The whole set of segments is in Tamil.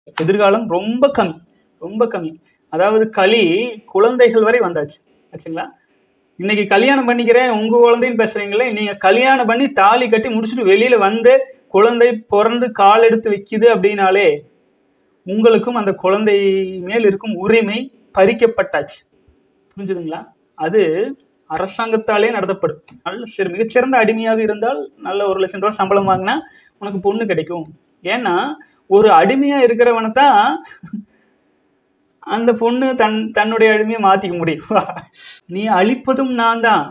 எதிர்காலம் ரொம்ப கம்மி ரொம்ப கம்மி அதாவது களி குழந்தைகள் வரை வந்தாச்சு ஆச்சுங்களா இன்னைக்கு கல்யாணம் பண்ணிக்கிறேன் உங்க குழந்தைன்னு பேசுறீங்களே நீங்க கல்யாணம் பண்ணி தாலி கட்டி முடிச்சுட்டு வெளியில வந்து குழந்தை பிறந்து கால் எடுத்து வைக்குது அப்படின்னாலே உங்களுக்கும் அந்த குழந்தை மேல் இருக்கும் உரிமை பறிக்கப்பட்டாச்சு புரிஞ்சுதுங்களா அது அரசாங்கத்தாலே நடத்தப்படும் நல்ல சிறு மிகச்சிறந்த அடிமையாக இருந்தால் நல்ல ஒரு லட்சம் ரூபாய் சம்பளம் வாங்கினா உனக்கு பொண்ணு கிடைக்கும் ஏன்னா ஒரு அடிமையா இருக்கிறவனை தான் அந்த பொண்ணு தன் தன்னுடைய அடிமையை மாத்திக்க முடியும் நீ அழிப்பதும் நான் தான்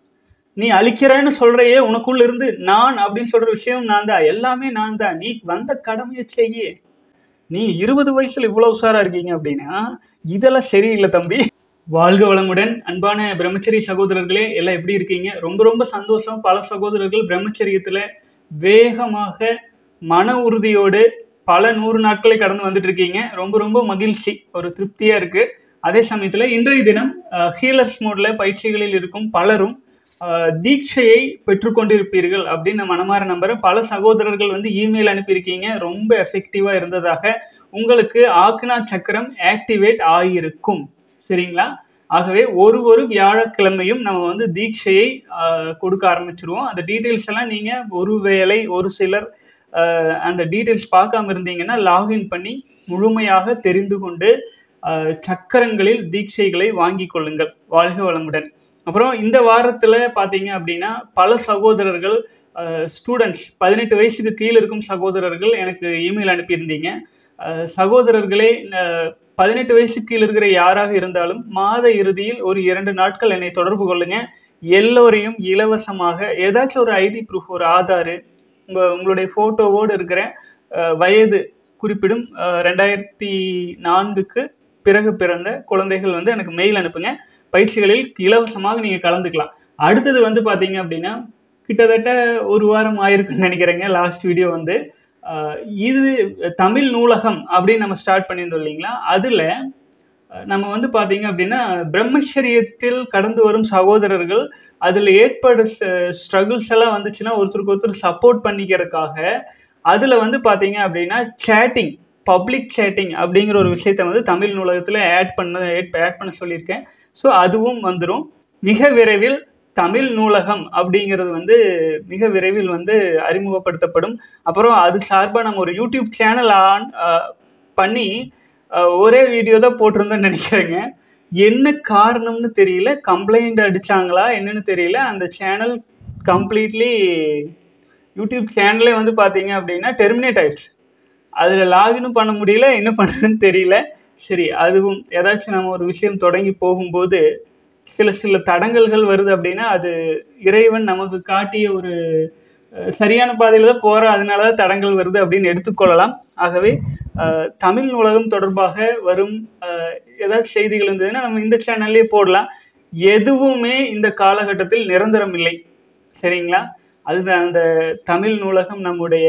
நீ அழிக்கிறேன்னு சொல்றையே உனக்குள்ள இருந்து நான் அப்படின்னு சொல்ற விஷயம் நான் தான் எல்லாமே நான் தான் நீ வந்த கடமையை செய்ய நீ இருபது வயசுல இவ்வளவு உஷாரா இருக்கீங்க அப்படின்னா இதெல்லாம் சரியில்லை தம்பி வாழ்க வளமுடன் அன்பான பிரம்மச்சரி சகோதரர்களே எல்லாம் எப்படி இருக்கீங்க ரொம்ப ரொம்ப சந்தோஷம் பல சகோதரர்கள் பிரம்மச்சரியத்துல வேகமாக மன உறுதியோடு பல நூறு நாட்களை கடந்து வந்துட்டு இருக்கீங்க ரொம்ப ரொம்ப மகிழ்ச்சி ஒரு திருப்தியா இருக்கு அதே சமயத்துல இன்றைய தினம் ஹீலர்ஸ் மோட்ல பயிற்சிகளில் இருக்கும் பலரும் அஹ், தீட்சையை பெற்றுக்கொண்டிருப்பீர்கள் அப்படின்னு நான் மனமாற நம்புறேன் பல சகோதரர்கள் வந்து இமெயில் அனுப்பியிருக்கீங்க ரொம்ப எஃபெக்டிவா இருந்ததாக உங்களுக்கு ஆக்னா சக்கரம் ஆக்டிவேட் ஆகியிருக்கும் சரிங்களா ஆகவே ஒரு ஒரு வியாழக்கிழமையும் நம்ம வந்து தீட்சையை ஆஹ், கொடுக்க ஆரம்பிச்சிருவோம் அந்த டீட்டெயில்ஸ் எல்லாம் நீங்க ஒரு வேளை ஒரு சிலர் ஆஹ், அந்த டீட்டெயில்ஸ் பார்க்காம இருந்தீங்கன்னா லாகின் பண்ணி முழுமையாக தெரிந்து கொண்டு ஆஹ், சக்கரங்களில் தீட்சைகளை வாங்கி கொள்ளுங்கள் வாழ்க வளமுடன் அப்புறம் இந்த வாரத்துல பாத்தீங்க அப்படின்னா பல சகோதரர்கள் ஸ்டூடெண்ட்ஸ் பதினெட்டு வயசுக்கு கீழே இருக்கும் சகோதரர்கள் எனக்கு இமெயில் அனுப்பியிருந்தீங்க அஹ், சகோதரர்களே அஹ், பதினெட்டு வயசுக்கு கீழே இருக்கிற யாராக இருந்தாலும் மாத இறுதியில் ஒரு இரண்டு நாட்கள் என்னை தொடர்பு கொள்ளுங்க எல்லோரையும் இலவசமாக ஏதாச்சும் ஒரு ஐடி ப்ரூஃப் ஒரு ஆதார் உங்க உங்களுடைய போட்டோவோடு இருக்கிற அஹ், வயது குறிப்பிடும் அஹ், ரெண்டாயிரத்தி நான்குக்கு பிறகு பிறந்த குழந்தைகள் வந்து எனக்கு மெயில் அனுப்புங்க பயிற்சிகளில் இலவசமாக நீங்க கலந்துக்கலாம் அடுத்தது வந்து பாத்தீங்க அப்படின்னா கிட்டத்தட்ட ஒரு வாரம் ஆயிருக்குன்னு நினைக்கிறேங்க லாஸ்ட் வீடியோ வந்து அஹ், இது தமிழ் நூலகம் அப்படின்னு நம்ம ஸ்டார்ட் பண்ணியிருந்தோம் இல்லைங்களா அதுல அஹ், நம்ம வந்து பாத்தீங்க அப்படின்னா பிரம்மச்சரியத்தில் கடந்து வரும் சகோதரர்கள் அதுல ஏற்பட ஸ்ட்ரகிள்ஸ் எல்லாம் வந்துச்சுன்னா ஒருத்தருக்கு ஒருத்தர் சப்போர்ட் பண்ணிக்கிறதுக்காக அதுல வந்து பாத்தீங்க அப்படின்னா சேட்டிங் பப்ளிக் சேட்டிங் அப்படிங்கிற ஒரு விஷயத்த வந்து தமிழ் நூலகத்துல ஆட் பண்ண ஆட் பண்ண சொல்லியிருக்கேன் ஸோ அதுவும் வந்துடும் மிக விரைவில் தமிழ் நூலகம் அப்படிங்கிறது வந்து மிக விரைவில் வந்து அறிமுகப்படுத்தப்படும் அப்புறம் அது சார்பாக நம்ம ஒரு யூடியூப் சேனல் ஆன் அஹ், பண்ணி அஹ், ஒரே வீடியோ தான் போட்டிருந்தோம்னு நினைக்கிறேங்க என்ன காரணம்னு தெரியல கம்ப்ளைண்ட் அடிச்சாங்களா என்னன்னு தெரியல அந்த சேனல் கம்ப்ளீட்லி யூடியூப் சேனலே வந்து பார்த்தீங்க அப்படின்னா டெர்மினேட் ஆயிடுச்சு அதில் லாகினும் பண்ண முடியல என்ன பண்ணுறதுன்னு தெரியல சரி அதுவும் ஏதாச்சும் நம்ம ஒரு விஷயம் தொடங்கி போகும்போது சில சில தடங்கல்கள் வருது அப்படின்னா அது இறைவன் நமக்கு காட்டிய ஒரு அஹ், சரியான பாதையில் தான் போகிறோம் அதனால தான் தடங்கள் வருது அப்படின்னு எடுத்துக்கொள்ளலாம் ஆகவே அஹ், தமிழ் நூலகம் தொடர்பாக வரும் அஹ், ஏதாச்சும் செய்திகள் இருந்ததுன்னா நம்ம இந்த சேனல்லே போடலாம் எதுவுமே இந்த காலகட்டத்தில் நிரந்தரம் இல்லை சரிங்களா அதுதான் அந்த தமிழ் நூலகம் நம்முடைய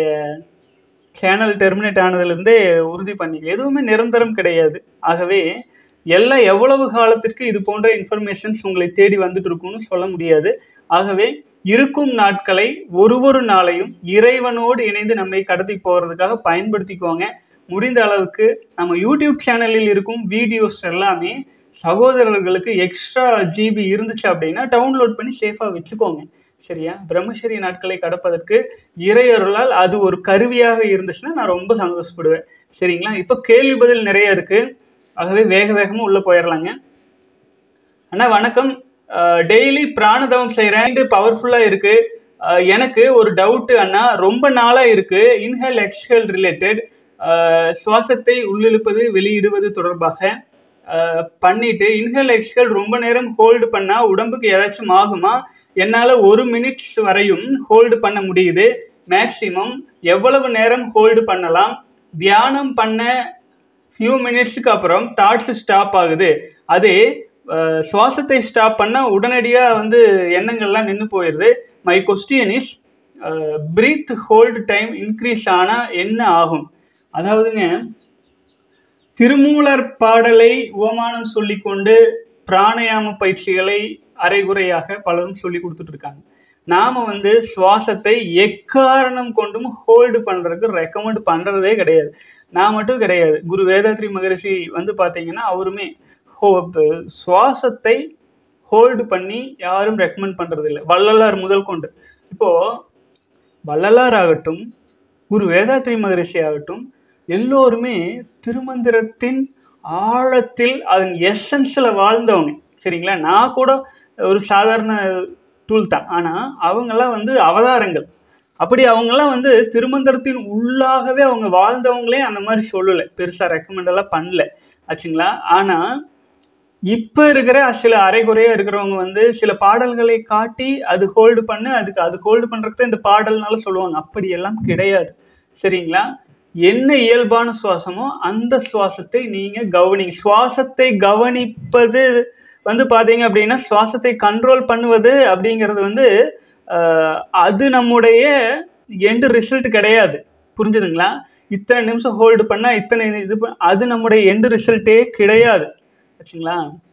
சேனல் டெர்மினேட் ஆனதுலேருந்தே உறுதி பண்ணிக்க எதுவுமே நிரந்தரம் கிடையாது ஆகவே எல்லாம் எவ்வளவு காலத்திற்கு இது போன்ற இன்ஃபர்மேஷன்ஸ் உங்களை தேடி வந்துட்டு இருக்கும்னு சொல்ல முடியாது ஆகவே இருக்கும் நாட்களை ஒரு ஒரு நாளையும் இறைவனோடு இணைந்து நம்மை கடத்தி போகிறதுக்காக பயன்படுத்திக்கோங்க முடிந்த அளவுக்கு நம்ம யூடியூப் சேனலில் இருக்கும் வீடியோஸ் எல்லாமே சகோதரர்களுக்கு எக்ஸ்ட்ரா ஜிபி இருந்துச்சு அப்படின்னா டவுன்லோட் பண்ணி சேஃபாக வச்சுக்கோங்க சரியா பிரம்மச்சரிய நாட்களை கடப்பதற்கு இறையருளால் அது ஒரு கருவியாக இருந்துச்சுன்னா நான் ரொம்ப சந்தோஷப்படுவேன் சரிங்களா இப்போ கேள்வி பதில் நிறைய இருக்கு ஆகவே வேக வேகமாக உள்ளே போயிடலாங்க அண்ணா வணக்கம் டெய்லி பிராணதவம் செய்கிறேன் பவர்ஃபுல்லாக இருக்கு அஹ், எனக்கு ஒரு டவுட்டு அண்ணா ரொம்ப நாளாக இருக்கு இன்ஹேல் எக்ஸ்ஹேல் ரிலேட்டட் சுவாசத்தை உள்ளிழுப்பது வெளியிடுவது தொடர்பாக அஹ், பண்ணிட்டு இன்ஹேல் எக்ஸ்ஹேல் ரொம்ப நேரம் ஹோல்டு பண்ணால் உடம்புக்கு ஏதாச்சும் ஆகுமா என்னால் ஒரு மினிட்ஸ் வரையும் ஹோல்டு பண்ண முடியுது மேக்ஸிமம் எவ்வளவு நேரம் ஹோல்டு பண்ணலாம் தியானம் பண்ண ஃபியூ மினிட்ஸுக்கு அப்புறம் தாட்ஸ் ஸ்டாப் ஆகுது அதே அஹ், சுவாசத்தை ஸ்டாப் பண்ணால் உடனடியாக வந்து எண்ணங்கள்லாம் நின்று போயிடுது my question is breath hold time increase ஆனால் என்ன ஆகும் அதாவதுங்க திருமூலர் பாடலை உவமானம் சொல்லிக்கொண்டு பிராணயாம பயிற்சிகளை அரைகுறையாக பலரும் சொல்லி கொடுத்துட்டு இருக்காங்க நாம வந்து சுவாசத்தை எக்காரணம் கொண்டும் ஹோல்டு பண்றதுக்கு ரெக்கமெண்ட் பண்றதே கிடையாது நான் மட்டும் கிடையாது குரு வேதாத்ரி மகரிஷி வந்து பார்த்தீங்கன்னா அவருமே ஹோ சுவாசத்தை ஹோல்டு பண்ணி யாரும் ரெக்கமெண்ட் பண்றது இல்லை வள்ளலார் முதல் கொண்டு இப்போ வள்ளலார் ஆகட்டும் குரு வேதாத்ரி மகரிஷி ஆகட்டும் எல்லோருமே திருமந்திரத்தின் ஆழத்தில் அதன் எசன்ஸில் வாழ்ந்தவங்க சரிங்களா நான் கூட ஒரு சாதாரண டூல் தான் ஆனால் அவங்கெல்லாம் வந்து அவதாரங்கள் அப்படி அவங்கெல்லாம் வந்து திருமந்திரத்தின் உள்ளாகவே அவங்க வாழ்ந்தவங்களே அந்த மாதிரி சொல்லலை பெருசாக ரெக்கமெண்ட் எல்லாம் பண்ணல ஆச்சுங்களா ஆனால் இப்போ இருக்கிற சில அரைகுறையாக இருக்கிறவங்க வந்து சில பாடல்களை காட்டி அது ஹோல்டு பண்ணு அதுக்கு அது ஹோல்டு பண்ணுறதுக்கு தான் இந்த பாடல்னால சொல்லுவாங்க அப்படியெல்லாம் கிடையாது சரிங்களா என்ன இயல்பான சுவாசமோ அந்த சுவாசத்தை நீங்கள் கவனிங்க சுவாசத்தை கவனிப்பது வந்து பார்த்தீங்க அப்படின்னா சுவாசத்தை கண்ட்ரோல் பண்ணுவது அப்படிங்கிறது வந்து ஆஹ், அது நம்முடைய எண்டு ரிசல்ட் கிடையாது புரிஞ்சுதுங்களா இத்தனை நிமிஷம் ஹோல்டு பண்ணால் இத்தனை இது ப- அது நம்முடைய எண்டு ரிசல்ட்டே கிடையாது ஆச்சுங்களா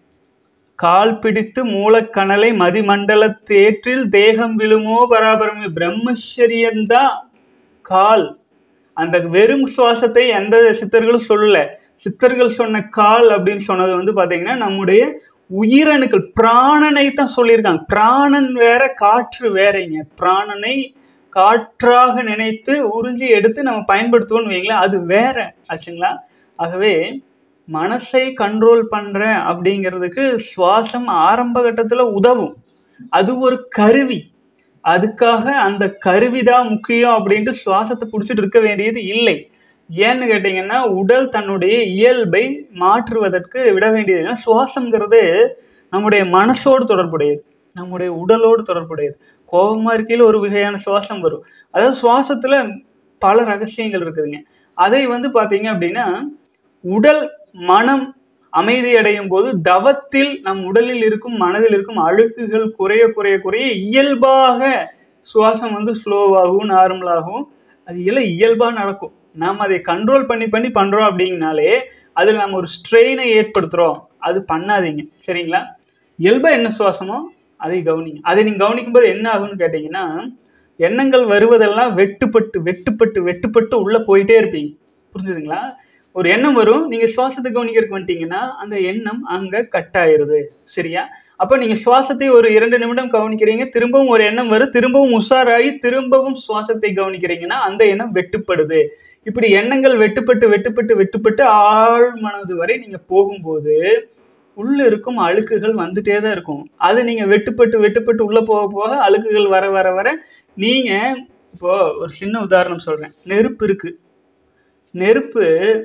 கால் பிடித்து மூலக்கணலை மதிமண்டல தேற்றில் தேகம் விழுமோ பராபரமே பிரம்மச்சரியம்தான் கால் அந்த வெறும் சுவாசத்தை எந்த சித்தர்களும் சொல்லல சித்தர்கள் சொன்ன கால் அப்படின்னு சொன்னது வந்து பாத்தீங்கன்னா நம்முடைய உயிரணுக்கள் பிராணனை தான் சொல்லியிருக்காங்க பிராணன் வேற காற்று வேறங்க பிராணனை காற்றாக நினைத்து உறிஞ்சி எடுத்து நம்ம பயன்படுத்துவோம்னு வைங்களேன் அது வேற ஆச்சுங்களா ஆகவே மனசை கண்ட்ரோல் பண்றேன் அப்படிங்கிறதுக்கு சுவாசம் ஆரம்ப கட்டத்துல உதவும் அது ஒரு கருவி அதுக்காக அந்த கருவி தான் முக்கியம் அப்படின்ட்டு சுவாசத்தை பிடிச்சிட்டு இருக்க வேண்டியது இல்லை ஏன்னு கேட்டிங்கன்னா உடல் தன்னுடைய இயல்பை மாற்றுவதற்கு விட வேண்டியது ஏன்னா சுவாசங்கிறது நம்முடைய மனசோடு தொடர்புடையது நம்முடைய உடலோடு தொடர்புடையது கோபமா இருக்கையில் ஒரு வகையான சுவாசம் வரும் அதாவது சுவாசத்துல பல ரகசியங்கள் இருக்குதுங்க அதை வந்து பார்த்தீங்க அப்படின்னா உடல் மனம் அமைதி அடையும் போது தவத்தில் நம் உடலில் இருக்கும் மனதில் இருக்கும் அழுக்குகள் குறைய குறைய குறைய இயல்பாக சுவாசம் வந்து ஸ்லோவாகவும் நார்மலாகவும் அது எல்லாம் இயல்பாக நடக்கும் நாம் அதை கண்ட்ரோல் பண்ணி பண்ணி பண்ணுறோம் அப்படிங்கனாலே அதில் நம்ம ஒரு ஸ்ட்ரெயினை ஏற்படுத்துகிறோம் அது பண்ணாதீங்க சரிங்களா இயல்பாக என்ன சுவாசமோ அதை கவனிங்க அதை நீங்கள் கவனிக்கும் போது என்ன ஆகும்னு கேட்டிங்கன்னா எண்ணங்கள் வருவதெல்லாம் வெட்டுப்பட்டு வெட்டுப்பட்டு வெட்டுப்பட்டு உள்ளே போயிட்டே இருப்பீங்க புரிஞ்சுதுங்களா ஒரு எண்ணம் வரும் நீங்கள் சுவாசத்தை கவனிக்கிறதுக்கு வந்துட்டீங்கன்னா அந்த எண்ணம் அங்கே கட் ஆயிருது சரியா அப்போ நீங்கள் சுவாசத்தை ஒரு இரண்டு நிமிடம் கவனிக்கிறீங்க திரும்பவும் ஒரு எண்ணம் வரும் திரும்பவும் உஷாராகி திரும்பவும் சுவாசத்தை கவனிக்கிறீங்கன்னா அந்த எண்ணம் வெட்டுப்படுது இப்படி எண்ணங்கள் வெட்டுப்பட்டு வெட்டுப்பட்டு வெட்டுப்பட்டு ஆழ் மனது வரை நீங்கள் போகும்போது உள்ள இருக்கும் அழுக்குகள் வந்துட்டே தான் இருக்கும் அது நீங்க வெட்டுப்பட்டு வெட்டுப்பட்டு உள்ள போக போக அழுக்குகள் வர வர வர நீங்க இப்போ ஒரு சின்ன உதாரணம் சொல்றேன் நெருப்பு இருக்கு நெருப்பு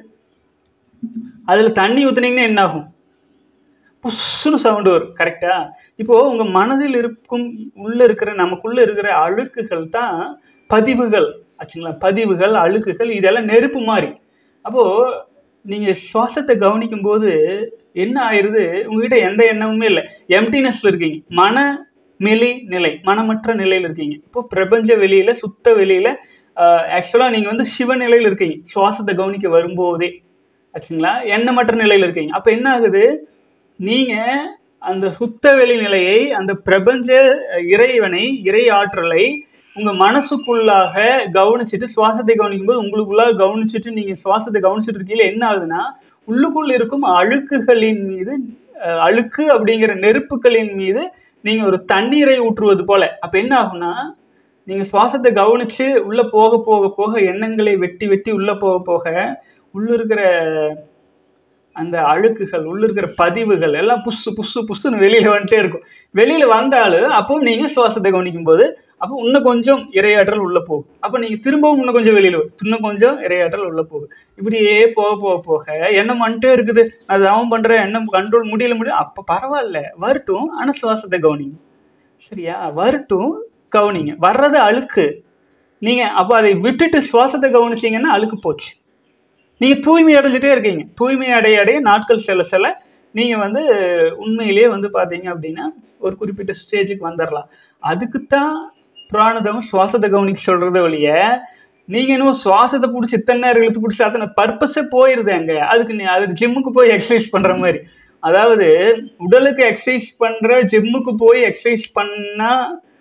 அதுல தண்ணி ஊத்துனீங்கன்னா என்ன ஆகும் புஷ்ஷுன்னு சவுண்டு வரும் கரெக்டா இப்போ உங்க மனதில் இருக்கும் உள்ள இருக்கிற நமக்குள்ள இருக்கிற அழுக்குகள் தான் பதிவுகள் ஆச்சுங்களா பதிவுகள் அழுக்குகள் இதெல்லாம் நெருப்பு மாதிரி அப்போ நீங்க சுவாசத்தை கவனிக்கும் போது என்ன ஆயிருது உங்ககிட்ட எந்த எண்ணமுமே இல்லை எம்டினஸ்ல இருக்கீங்க மன மெலி நிலை மனமற்ற நிலையில் இருக்கீங்க இப்போ பிரபஞ்ச வெளியில சுத்த வெளியில ஆக்சுவலா நீங்க வந்து சிவ நிலையில் இருக்கீங்க சுவாசத்தை கவனிக்க வரும்போதே ஆச்சுங்களா எண்ணமற்ற நிலையில் இருக்கீங்க அப்ப என்ன ஆகுது நீங்க அந்த சுத்த வெளி நிலையை அந்த பிரபஞ்ச இறைவனை இறை ஆற்றலை உங்க மனசுக்குள்ளாக கவனிச்சுட்டு சுவாசத்தை கவனிக்கும் போது உங்களுக்குள்ளாக கவனிச்சுட்டு நீங்க சுவாசத்தை கவனிச்சுட்டு இருக்கீங்க என்ன ஆகுதுன்னா உள்ளுக்குள்ள இருக்கும் அழுக்குகளின் மீது அஹ், அழுக்கு அப்படிங்கிற நெருப்புகளின் மீது நீங்க ஒரு தண்ணீரை ஊற்றுவது போல அப்ப என்ன ஆகும்னா நீங்க சுவாசத்தை கவனிச்சு உள்ள போக போக போக எண்ணங்களை வெட்டி வெட்டி உள்ள போக போக உள்ள இருக்கிற அந்த அழுக்குகள் உள்ள இருக்கிற பதிவுகள் எல்லாம் புஸ்ஸு புஸ்ஸு புஸ்ஸுன்னு வெளியில வந்துட்டே இருக்கும் வெளியில வந்தாலும் அப்போ நீங்க சுவாசத்தை கவனிக்கும் போது அப்போ இன்னும் கொஞ்சம் இரையாற்றல் உள்ள போகும் அப்போ நீங்க திரும்பவும் இன்னும் கொஞ்சம் வெளியில வரும் இன்னும் கொஞ்சம் இரையாற்றல் உள்ள போகும் இப்படியே போக போக போக எண்ணம் வந்துட்டே இருக்குது அது அவன் பண்ற எண்ணம் கண்ட்ரோல் முடியல முடியும் அப்ப பரவாயில்ல வரட்டும் ஆனா சுவாசத்தை கவனிங்க சரியா வரட்டும் கவனிங்க வர்றது அழுக்கு நீங்க அப்போ அதை விட்டுட்டு சுவாசத்தை கவனிச்சீங்கன்னா அழுக்கு போச்சு நீங்க தூய்மை அடைஞ்சிட்டே இருக்கீங்க தூய்மை அடைய அடைய நாட்கள் செல்ல செல்ல நீங்க வந்து உண்மையிலேயே வந்து பாத்தீங்க அப்படின்னா ஒரு குறிப்பிட்ட ஸ்டேஜுக்கு வந்துடலாம் அதுக்குத்தான் பிராணதம் சுவாசத்தை கவனிக்க சொல்றத ஒழிய நீங்க இன்னும் சுவாசத்தை பிடிச்சி இத்தனை நேரம் இழுத்து பிடிச்சி அத்தனை பர்பஸே போயிருது அங்க அதுக்கு நீ அதுக்கு ஜிம்முக்கு போய் எக்ஸசைஸ் பண்ற மாதிரி அதாவது உடலுக்கு எக்ஸசைஸ் பண்ற ஜிம்முக்கு போய் எக்ஸசைஸ் பண்ணா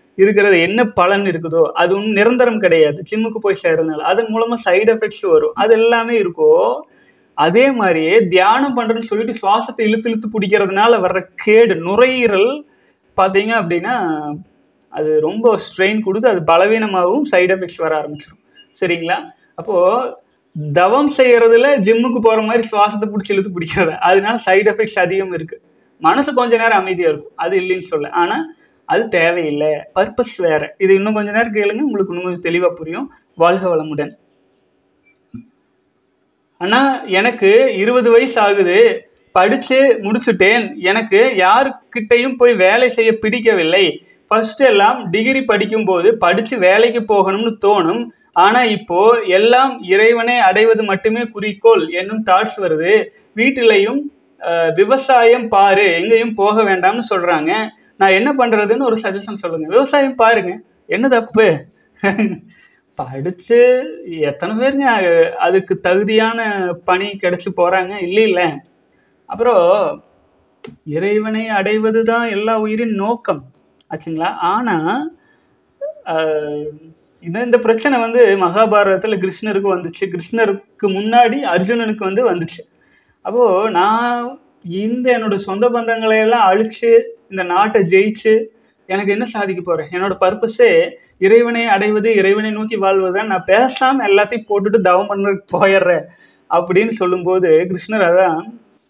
இருக்கிறது என்ன பலன் இருக்குதோ அது ஒன்றும் நிரந்தரம் கிடையாது ஜிம்முக்கு போய் சேர்றதுனால அதன் மூலமா சைடு எஃபெக்ட்ஸ் வரும் அது எல்லாமே இருக்கோ அதே மாதிரியே தியானம் பண்றேன்னு சொல்லிட்டு சுவாசத்தை இழுத்து இழுத்து பிடிக்கிறதுனால வர்ற கேடு நுரையீரல் பார்த்தீங்க அப்படின்னா அது ரொம்ப ஸ்ட்ரெயின் கொடுத்து அது பலவீனமாகவும் சைடு எஃபெக்ட்ஸ் வர ஆரம்பிச்சிடும் சரிங்களா அப்போ தவம் செய்யறதுல ஜிம்முக்கு போற மாதிரி சுவாசத்தை பிடிச்சி இழுத்து பிடிக்கிறது அதனால சைடு எஃபெக்ட்ஸ் அதிகம் இருக்கு மனசு கொஞ்ச நேரம் அமைதியா இருக்கும் அது இல்லைன்னு சொல்ல ஆனா அது தேவையில்லை பர்பஸ் வேற இது இன்னும் கொஞ்ச நேரம் கேளுங்க உங்களுக்கு இன்னும் கொஞ்சம் தெளிவா புரியும் வாழ்க வளமுடன் அண்ணா எனக்கு இருபது வயசு ஆகுது படிச்சு முடிச்சுட்டேன் எனக்கு யாருக்கிட்டையும் போய் வேலை செய்ய பிடிக்கவில்லை ஃபர்ஸ்ட் எல்லாம் டிகிரி படிக்கும்போது படிச்சு வேலைக்கு போகணும்னு தோணும் ஆனா இப்போ எல்லாம் இறைவனை அடைவது மட்டுமே குறிக்கோள் என்னும் தாட்ஸ் வருது வீட்டிலையும் அஹ், விவசாயம் பாரு எங்கேயும் போக வேண்டாம்னு சொல்றாங்க நான் என்ன பண்றதுன்னு ஒரு சஜஷன் சொல்லுங்க விவசாயம் பாருங்க என்ன தப்பு படிச்சு எத்தனை பேருங்க அஹ், அதுக்கு தகுதியான பணி கிடைச்சு போறாங்க இல்லை இல்லை அப்புறம் இறைவனை அடைவது தான் எல்லா உயிரின் நோக்கம் ஆச்சுங்களா ஆனா ஆஹ், இந்த இந்த பிரச்சனை வந்து மகாபாரதத்துல கிருஷ்ணருக்கு வந்துச்சு கிருஷ்ணருக்கு முன்னாடி அர்ஜுனனுக்கு வந்து வந்துச்சு அப்போ நான் இந்த என்னோட சொந்த பந்தங்களை எல்லாம் அழிச்சு இந்த நாட்டை ஜெயிச்சு எனக்கு என்ன சாதிக்க போறேன் என்னோட பர்பஸே இறைவனை அடைவது இறைவனை நோக்கி வாழ்வதுதான் நான் பேசாம எல்லாத்தையும் போட்டுட்டு தவம் பண்ணுறதுக்கு போயிடுறேன் அப்படின்னு சொல்லும்போது கிருஷ்ணர் அதான்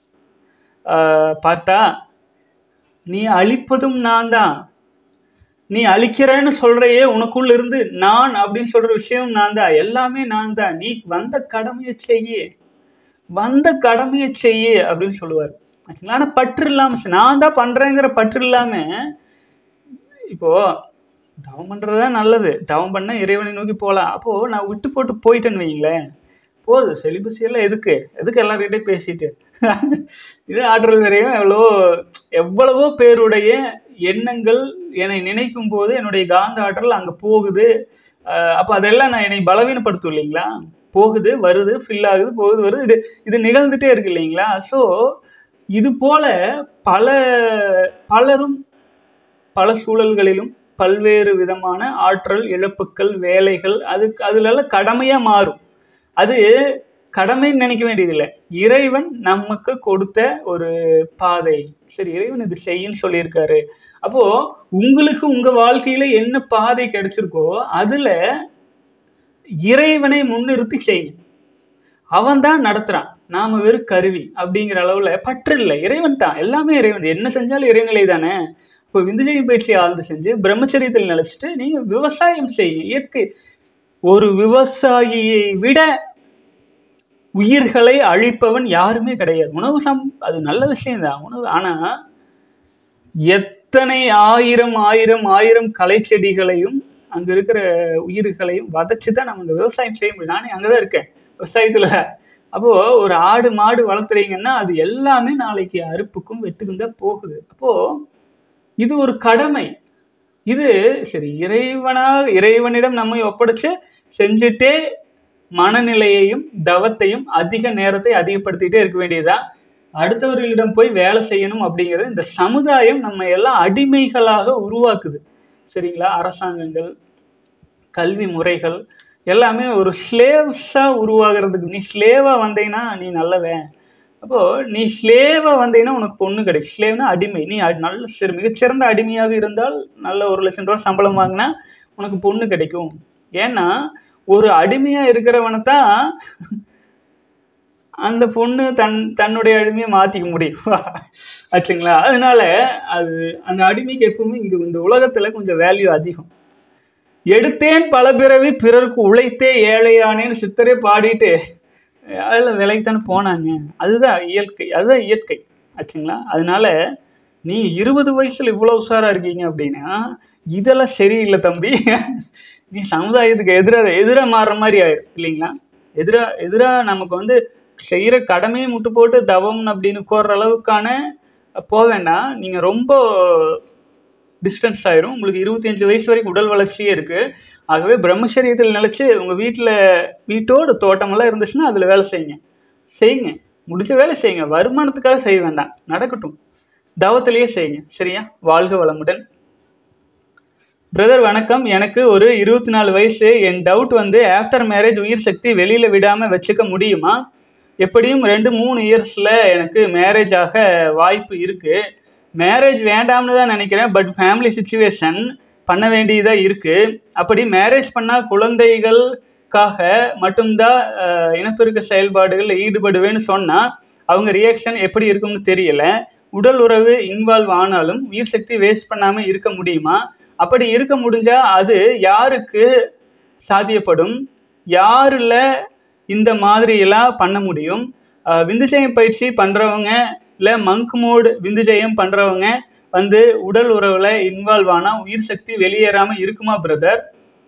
ஆஹ், பார்த்தா நீ அழிப்பதும் நான் தான் நீ அழிக்கிறேன்னு சொல்றையே உனக்குள்ள இருந்து நான் அப்படின்னு சொல்ற விஷயம் நான் தான் எல்லாமே நான் தான் நீ வந்த கடமையை செய்யு வந்த கடமையை செய்யு அப்படின்னு சொல்லுவார் ஆச்சுங்களா ஆனால் பற்று இல்லாம செய். நான் தான் பண்றேங்கிற பற்று இல்லாம இப்போ தவம் பண்றது தான் நல்லது தவம் பண்ணா இறைவனை நோக்கி போகலாம் அப்போ நான் விட்டு போட்டு போயிட்டேன்னு வைங்களேன் போதும் செலிபஸி எல்லாம் எதுக்கு எதுக்கு எல்லார்கிட்டையும் பேசிட்டு இது ஆற்றல் வரையும் எவ்வளவோ எவ்வளவோ பேருடைய எண்ணங்கள் என்னை நினைக்கும் போது என்னுடைய காந்த ஆற்றல் அங்கே போகுது அஹ் அப்போ அதெல்லாம் நான் என்னை பலவீனப்படுத்தும் இல்லைங்களா போகுது வருது ஃபில் ஆகுது போகுது வருது இது இது நிகழ்ந்துட்டே இருக்கு இல்லைங்களா ஸோ இது போல பல பலரும் பல சூழல்களிலும் பல்வேறு விதமான ஆற்றல் இழப்புக்கள் வேலைகள் அதுக்கு அதுலெல்லாம் கடமையாக மாறும் அது கடமைன்னு நினைக்க வேண்டியதில்லை இறைவன் நமக்கு கொடுத்த ஒரு பாதை சரி இறைவன் இது செய்யுன்னு சொல்லியிருக்காரு அப்போ உங்களுக்கு உங்க வாழ்க்கையில என்ன பாதை கிடைச்சிருக்கோ அதுல இறைவனை முன்னிறுத்தி செய்யுங்க அவன் தான் நடத்துறான் நாம வெறும் கருவி அப்படிங்கிற அளவுல பற்று இல்லை இறைவன் தான் எல்லாமே இறைவன் என்ன செஞ்சாலும் இறைநிலை தானே இப்போ விந்துஜெயம் பயிற்சி ஆழ்ந்து செஞ்சு பிரம்மச்சரியத்தில் நிலைச்சிட்டு நீங்க விவசாயம் செய்யுங்க இயற்கை ஒரு விவசாயியை விட உயிர்களை அழிப்பவன் யாருமே கிடையாது உணவு சம் அது நல்ல விஷயம்தான் உணவு ஆனா எத்தனை ஆயிரம் ஆயிரம் ஆயிரம் களை செடிகளையும் அங்க இருக்கிற உயிர்களையும் வதைச்சு தான் நம்ம இங்க விவசாயம் செய்ய முடியும் நானே அங்கதான் இருக்கேன் விவசாயத்துல அப்போ ஒரு ஆடு மாடு வளர்த்துறீங்கன்னா அது எல்லாமே நாளைக்கு அறுப்புக்கும் வெட்டுக்கும் தான் போகுது அப்போ இது ஒரு கடமை இது சரி இறைவனாக இறைவனிடம் நம்மை ஒப்படைச்சு செஞ்சுட்டே மனநிலையையும் தவத்தையும் அதிக நேரத்தை அதிகப்படுத்திட்டே இருக்க வேண்டியதா அடுத்தவர்களிடம் போய் வேலை செய்யணும் அப்படிங்கிறது இந்த சமுதாயம் நம்ம எல்லாம் அடிமைகளாக உருவாக்குது சரிங்களா அரசாங்கங்கள் கல்வி முறைகள் எல்லாமே ஒரு ஸ்லேவ்ஸாக உருவாகிறதுக்கு நீ ஸ்லேவாக வந்தீங்கன்னா நீ நல்லவன் அப்போ நீ ஸ்லேவா வந்தீங்கன்னா உனக்கு பொண்ணு கிடைக்கும் ஸ்லேவ்னா அடிமை நீ அ- நல்ல சிறு மிகச்சிறந்த அடிமையாக இருந்தால் நல்ல ஒரு லட்சம் ரூபா சம்பளம் வாங்கினா உனக்கு பொண்ணு கிடைக்கும் ஏன்னா ஒரு அடிமையா இருக்கிறவனை தான் அந்த பொண்ணு தன் தன்னுடைய அடிமையை மாத்திக்க முடியும் ஆச்சுங்களா அதனால அது அந்த அடிமைக்கு எப்பவுமே இங்க இந்த உலகத்துல கொஞ்சம் வேல்யூ அதிகம் எடுத்தேன் பல பிறவி பிறருக்கு உழைத்தே ஏழையானேன்னு சித்தரே பாடிட்டு அதில் விலைக்கு தானே போனாங்க அதுதான் இயற்கை அதுதான் இயற்கை ஆச்சுங்களா அதனால நீ இருபது வயசுல இவ்வளோ உஷாரா இருக்கீங்க அப்படின்னா இதெல்லாம் சரியில்லை தம்பி நீ சமுதாயத்துக்கு எதிராக எதிராக மாறுற மாதிரி ஆயிடும் இல்லைங்களா எதிராக எதிராக நமக்கு வந்து செய்கிற கடமையை முட்டு போட்டு தவம் அப்படின்னு கோர்ற அளவுக்கான போக வேண்டாம் நீங்கள் ரொம்ப டிஸ்டன்ஸ் ஆயிரும் உங்களுக்கு இருபத்தஞ்சு வயசு வரைக்கும் உடல் வளர்ச்சியே இருக்கு ஆகவே பிரம்மச்சரியத்தில் நிலைச்சு உங்க வீட்டில் வீட்டோட தோட்டமெல்லாம் இருந்துச்சுன்னா அதுல வேலை செய்யுங்க செய்யுங்க முடிஞ்ச வேலை செய்யுங்க வருமானத்துக்காக செய்ய வேண்டாம் நடக்கட்டும் தவத்திலேயே செய்யுங்க சரியா வாழ்க வளமுடன் பிரதர் வணக்கம் எனக்கு ஒரு இருபத்தி நாலு வயசு என் டவுட் வந்து ஆஃப்டர் மேரேஜ் உயிர் சக்தி வெளியில் விடாமல் வச்சுக்க முடியுமா எப்படியும் ரெண்டு மூணு இயர்ஸில் எனக்கு மேரேஜ் ஆக வாய்ப்பு இருக்குது மேரேஜ் வேண்டாம்னு தான் நினைக்கிறேன் பட் ஃபேமிலி சுச்சுவேஷன் பண்ண வேண்டியதாக இருக்குது அப்படி மேரேஜ் பண்ணால் குழந்தைகளுக்காக மட்டும்தான் அஹ், இனப்பெருக்க செயல்பாடுகளில் ஈடுபடுவேன்னு சொன்னால் அவங்க ரியாக்ஷன் எப்படி இருக்கும்னு தெரியல உடல் உறவு இன்வால்வ் ஆனாலும் உயிர் சக்தி வேஸ்ட் பண்ணாமல் இருக்க முடியுமா அப்படி இருக்க முடிஞ்சா அது யாருக்கு சாத்தியப்படும் யாரில் இந்த மாதிரியெல்லாம் பண்ண முடியும் அஹ் விந்துஜயம் பயிற்சி பண்ணுறவங்க இல்லை மங்க் மோடு விந்துஜயம் பண்ணுறவங்க வந்து உடல் உறவில் இன்வால்வ் ஆனால் உயிர் சக்தி வெளியேறாமல் இருக்குமா பிரதர்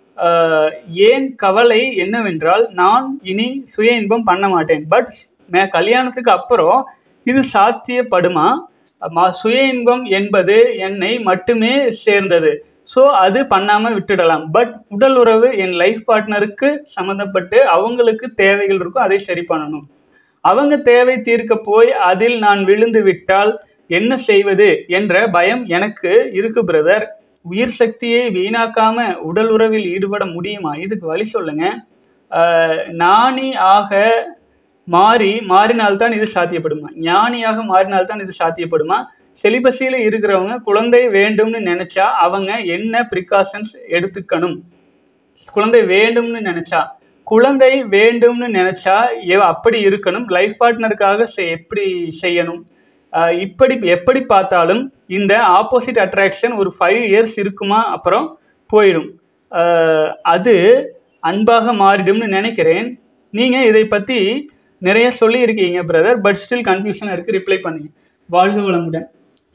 ஏன் கவலை என்னவென்றால் நான் இனி சுய இன்பம் பண்ண மாட்டேன் பட் மே கல்யாணத்துக்கு அப்புறம் இது சாத்தியப்படுமா ம- சுய இன்பம் என்பது என்னை மட்டுமே சேர்ந்தது ஸோ அது பண்ணாமல் விட்டுடலாம் பட் உடல் உறவு என் லைஃப் பார்ட்னருக்கு சம்மந்தப்பட்டு அவங்களுக்கு தேவைகள் இருக்கும் அதை சரி பண்ணணும் அவங்க தேவை தீர்க்க போய் அதில் நான் விழுந்து விட்டால் என்ன செய்வது என்ற பயம் எனக்கு இருக்கு பிரதர் உயிர் சக்தியை வீணாக்காம உடல் உறவில் ஈடுபட முடியுமா இதுக்கு வழி சொல்லுங்க ஆஹ் ஞானி ஆக மாறி மாறினால்தான் இது சாத்தியப்படுமா ஞானியாக மாறினால்தான் இது சாத்தியப்படுமா செலிபஸியில் இருக்கிறவங்க குழந்தை வேண்டும்னு நினைச்சா அவங்க என்ன ப்ரிகாஷன்ஸ் எடுத்துக்கணும் குழந்தை வேண்டும்னு நினைச்சா குழந்தை வேண்டும்னு நினைச்சா எ- அப்படி இருக்கணும் லைஃப் பார்ட்னருக்காக செ- எப்படி செய்யணும் ஆஹ் இப்படி எப்படி பார்த்தாலும் இந்த ஆப்போசிட் அட்ராக்ஷன் ஒரு ஃபைவ் இயர்ஸ் இருக்குமா அப்புறம் போயிடும் ஆஹ் அது அன்பாக மாறிடும்னு நினைக்கிறேன் நீங்கள் இதை பற்றி நிறைய சொல்லியிருக்கீங்க பிரதர் பட் ஸ்டில் கன்ஃபியூஷனாக இருக்குது ரிப்ளை பண்ணுங்க வாழ்க வளமுடன்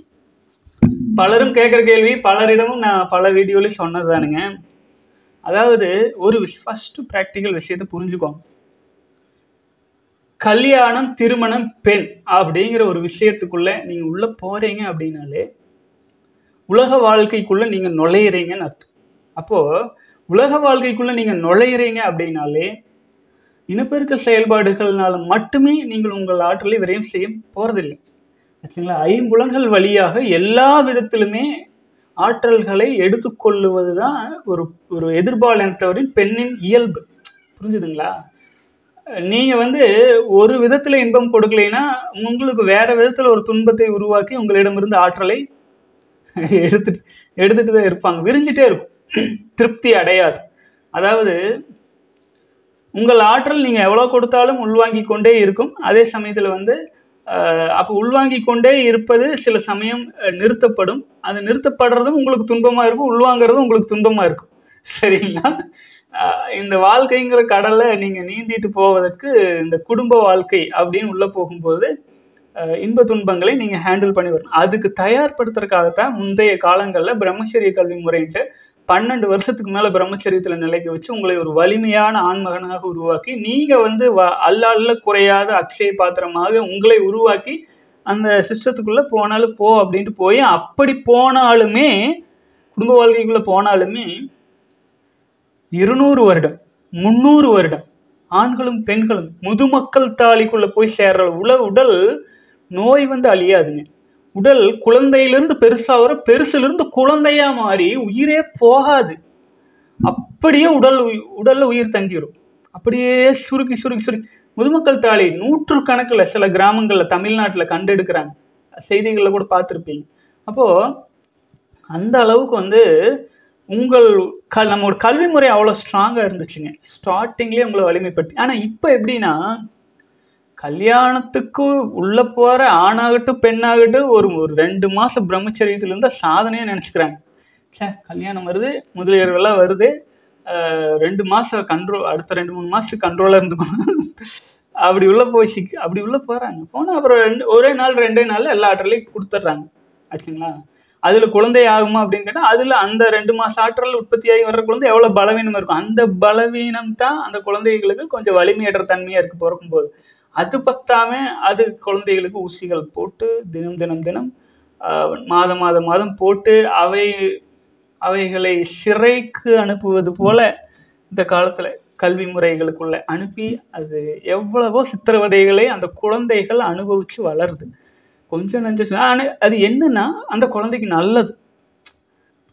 பலரும் கேட்குற கேள்வி பலரிடமும் நான் பல வீடியோலையும் சொன்னது தானுங்க அதாவது ஒரு விஷயம் ஃபஸ்ட்டு ப்ராக்டிக்கல் விஷயத்தை புரிஞ்சுக்கோங்க கல்யாணம் திருமணம் பெண் அப்படிங்கிற ஒரு விஷயத்துக்குள்ள நீங்க உள்ள போறீங்க அப்படின்னாலே உலக வாழ்க்கைக்குள்ள நீங்க நுழையிறீங்கன்னு அர்த்தம் அப்போ உலக வாழ்க்கைக்குள்ள நீங்க நுழையிறீங்க அப்படின்னாலே இனப்பெருக்க செயல்பாடுகள்னால மட்டுமே நீங்கள் உங்கள் ஆற்றலை விரயம் செய்ய போறதில்லை ஆச்சுங்களா ஐம்புலன்கள் வழியாக எல்லா விதத்திலுமே ஆற்றல்களை எடுத்துக்கொள்ளுவது தான் ஒரு ஒரு எதிர்பாலினத்தவரின் பெண்ணின் இயல்பு புரிஞ்சுதுங்களா நீங்க வந்து ஒரு விதத்துல இன்பம் கொடுக்கலைன்னா உங்களுக்கு வேற விதத்துல ஒரு துன்பத்தை உருவாக்கி உங்களிடமிருந்து ஆற்றலை எடுத்துட்டு எடுத்துட்டு தான் இருப்பாங்க விரிஞ்சிட்டே இருக்கும் திருப்தி அடையாது அதாவது உங்கள் ஆற்றல் நீங்கள் எவ்வளோ கொடுத்தாலும் உள்வாங்கி கொண்டே இருக்கும் அதே சமயத்தில் வந்து அஹ், அப்போ உள்வாங்கி கொண்டே இருப்பது சில சமயம் அஹ், நிறுத்தப்படும் அது நிறுத்தப்படுறதும் உங்களுக்கு துன்பமாக இருக்கும் உள்வாங்கிறதும் உங்களுக்கு துன்பமாக இருக்கும் சரிங்களா அஹ், இந்த வாழ்க்கைங்கிற கடலை நீங்கள் நீந்திட்டு போவதற்கு இந்த குடும்ப வாழ்க்கை அப்படின்னு உள்ளே போகும்போது அஹ், இன்ப துன்பங்களை நீங்கள் ஹேண்டில் பண்ணி வரணும் அதுக்கு தயார்படுத்துறதுக்காகத்தான் முந்தைய காலங்களில் பிரம்மச்சரிய கல்வி முறைன்ட்டு பன்னெண்டு வருஷத்துக்கு மேலே பிரம்மச்சரியத்தில் நிலைக்க வச்சு உங்களை ஒரு வலிமையான ஆண்மகனாக உருவாக்கி நீங்கள் வந்து வ அல்ல அல்ல குறையாத அக்ஷய பாத்திரமாக உங்களை உருவாக்கி அந்த சிஸ்டத்துக்குள்ளே போனாலும் போ அப்படின்ட்டு போய் அப்படி போனாலுமே குடும்ப வாழ்க்கைக்குள்ளே போனாலுமே இருநூறு வருடம் முந்நூறு வருடம் ஆண்களும் பெண்களும் முதுமக்கள் தாலிக்குள்ள போய் சேர்ற உல உடல் நோய் வந்து அழியாதுங்க உடல் குழந்தையிலிருந்து பெருசாகிற பெருசிலிருந்து குழந்தையா மாறி உயிரே போகாது அப்படியே உடல் உயி- உடல்ல உயிர் தங்கிடும் அப்படியே சுருக்கி சுருக்கி சுருக்கி முதுமக்கள் தாலி நூற்று கணக்கில் சில கிராமங்களில் தமிழ்நாட்டில் கண்டெடுக்கிறாங்க செய்திகளில் கூட பார்த்துருப்பீங்க அப்போது அந்த அளவுக்கு வந்து உங்கள் க நம்மளோட கல்வி முறை அவ்வளோ ஸ்ட்ராங்காக இருந்துச்சுங்க ஸ்டார்டிங்லேயே உங்களை வலிமைப்படுத்தி ஆனால் இப்போ எப்படின்னா கல்யாணத்துக்கு உள்ளே போகிற ஆணாகட்டும் பெண்ணாகட்டும் ஒரு ஒரு ரெண்டு மாதம் பிரம்மச்சரியத்தில் இருந்தால் சாதனையாக நினச்சிக்கிறாங்க ச்சே கல்யாணம் வருது முதலியர்கள்லாம் வருது அஹ், ரெண்டு மாதம் கண்ட்ரோல் அடுத்த ரெண்டு மூணு மாதத்துக்கு கண்ட்ரோலாக இருந்துக்கணும் அப்படி உள்ளே போய் சிக் அப்படி உள்ளே போகிறாங்க போனால் அப்புறம் ரெண்டு ஒரே நாள் ரெண்டே நாளில் எல்லா ஆற்றலையும் கொடுத்துட்றாங்க ஆச்சுங்களா அதில் குழந்தை ஆகுமா அப்படின்னு கேட்டால் அதில் அந்த ரெண்டு மாதம் ஆற்றல் உற்பத்தியாகி வர்ற குழந்தை எவ்வளோ பலவீனம் இருக்கும் அந்த பலவீனம் தான் அந்த குழந்தைகளுக்கு கொஞ்சம் வலிமையற்ற தன்மையாக இருக்குது பிறக்கும்போது அது பத்தாம அது குழந்தைகளுக்கு ஊசிகள் போட்டு தினம் தினம் தினம் ஆஹ், மாதம் மாதம் மாதம் போட்டு அவை அவைகளை சிறைக்கு அனுப்புவது போல இந்த காலத்தில் கல்வி முறைகளுக்குள்ள அனுப்பி அது எவ்வளவோ சித்திரவதைகளை அந்த குழந்தைகள் அனுபவித்து வளருது கொஞ்சம் நஞ்சம் ஆனால் அது என்னன்னா அந்த குழந்தைக்கு நல்லது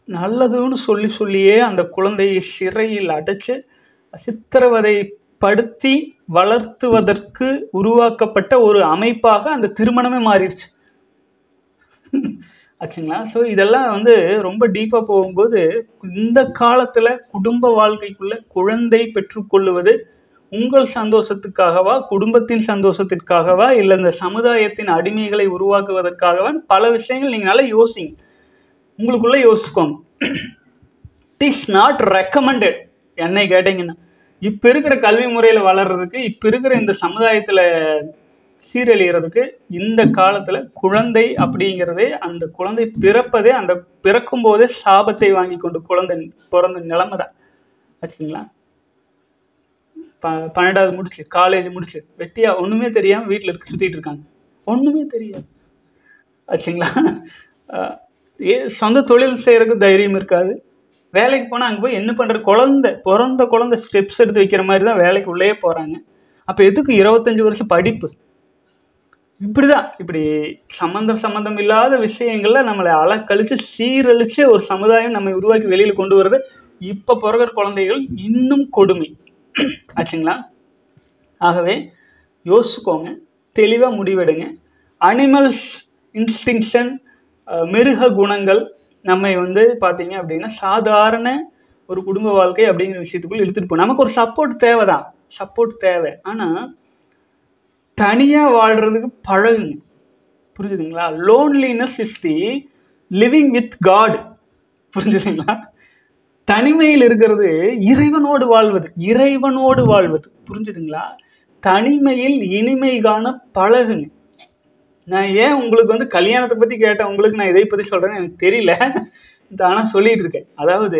நல்லதுன்னு சொல்லி சொல்லியே அந்த குழந்தையை சிறையில் அடைச்சு சித்திரவதை படுத்தி வளர்த்துவதற்கு உருவாக்கப்பட்ட ஒரு அமைப்பாக அந்த திருமணமே மாறிடுச்சு ஆச்சுங்களா ஸோ இதெல்லாம் வந்து ரொம்ப டீப்பாக போகும்போது இந்த காலத்தில் குடும்ப வாழ்க்கைக்குள்ள குழந்தை பெற்றுக்கொள்ளுவது உங்கள் சந்தோஷத்துக்காகவா குடும்பத்தின் சந்தோஷத்திற்காகவா இல்லை இந்த சமுதாயத்தின் அடிமைகளை உருவாக்குவதற்காகவா பல விஷயங்கள் நீங்கள் நல்லா யோசிங்க உங்களுக்குள்ள யோசிக்கோங்க இட் இஸ் நாட் ரெக்கமெண்டட் என்னை கேட்டிங்கன்னா இப்போ இருக்கிற கல்வி முறையில் வளர்றதுக்கு இப்போ இருக்கிற இந்த சமுதாயத்தில் சீரழிகிறதுக்கு இந்த காலத்தில் குழந்தை அப்படிங்கிறதே அந்த குழந்தை பிறப்பதே அந்த பிறக்கும் போதே சாபத்தை வாங்கி கொண்டு குழந்தை பிறந்த நிலைமை தான் ஆச்சுங்களா ப பன்னெண்டாவது முடிச்சு காலேஜ் முடிச்சு வெட்டியா ஒன்றுமே தெரியாமல் வீட்டில் இருக்க சுற்றிட்டு இருக்காங்க ஒன்றுமே தெரியாது ஆச்சுங்களா அஹ் ஏ சொந்த தொழில் செய்கிறதுக்கு தைரியம் இருக்காது வேலைக்கு போனால் அங்கே போய் என்ன பண்ணுற குழந்தை பிறந்த குழந்தை ஸ்டெப்ஸ் எடுத்து வைக்கிற மாதிரி தான் வேலைக்கு உள்ளே போகிறாங்க அப்போ எதுக்கு இருபத்தஞ்சி வருஷம் படிப்பு இப்படி தான் இப்படி சம்மந்தம் சம்மந்தம் இல்லாத விஷயங்கள்ல நம்மளை அலக்கழிச்சு சீரழிச்சு ஒரு சமுதாயம் நம்மை உருவாக்கி வெளியில் கொண்டு வர்றது இப்போ பிறகுற குழந்தைகள் இன்னும் கொடுமை ஆச்சுங்களா ஆகவே யோசிச்சுக்கோங்க தெளிவாக முடிவெடுங்க அனிமல்ஸ் இன்ஸ்டிங்ஷன் மிருக குணங்கள் நம்மை வந்து பார்த்தீங்க அப்படின்னா சாதாரண ஒரு குடும்ப வாழ்க்கை அப்படிங்கிற விஷயத்துக்குள்ள இழுத்துட்டு போகும் நமக்கு ஒரு சப்போர்ட் தேவை தான் சப்போர்ட் தேவை ஆனால் தனியாக வாழ்கிறதுக்கு பழகுங்க புரிஞ்சுதுங்களா loneliness is the living with God புரிஞ்சுதுங்களா தனிமையில் இருக்கிறது இறைவனோடு வாழ்வது இறைவனோடு வாழ்வது புரிஞ்சுதுங்களா தனிமையில் இனிமை காண பழகுங்க நான் ஏன் உங்களுக்கு வந்து கல்யாணத்தை பற்றி கேட்டேன் உங்களுக்கு நான் இதை பற்றி சொல்கிறேன்னு எனக்கு தெரியல ஆனால் சொல்லிட்டு இருக்கேன் அதாவது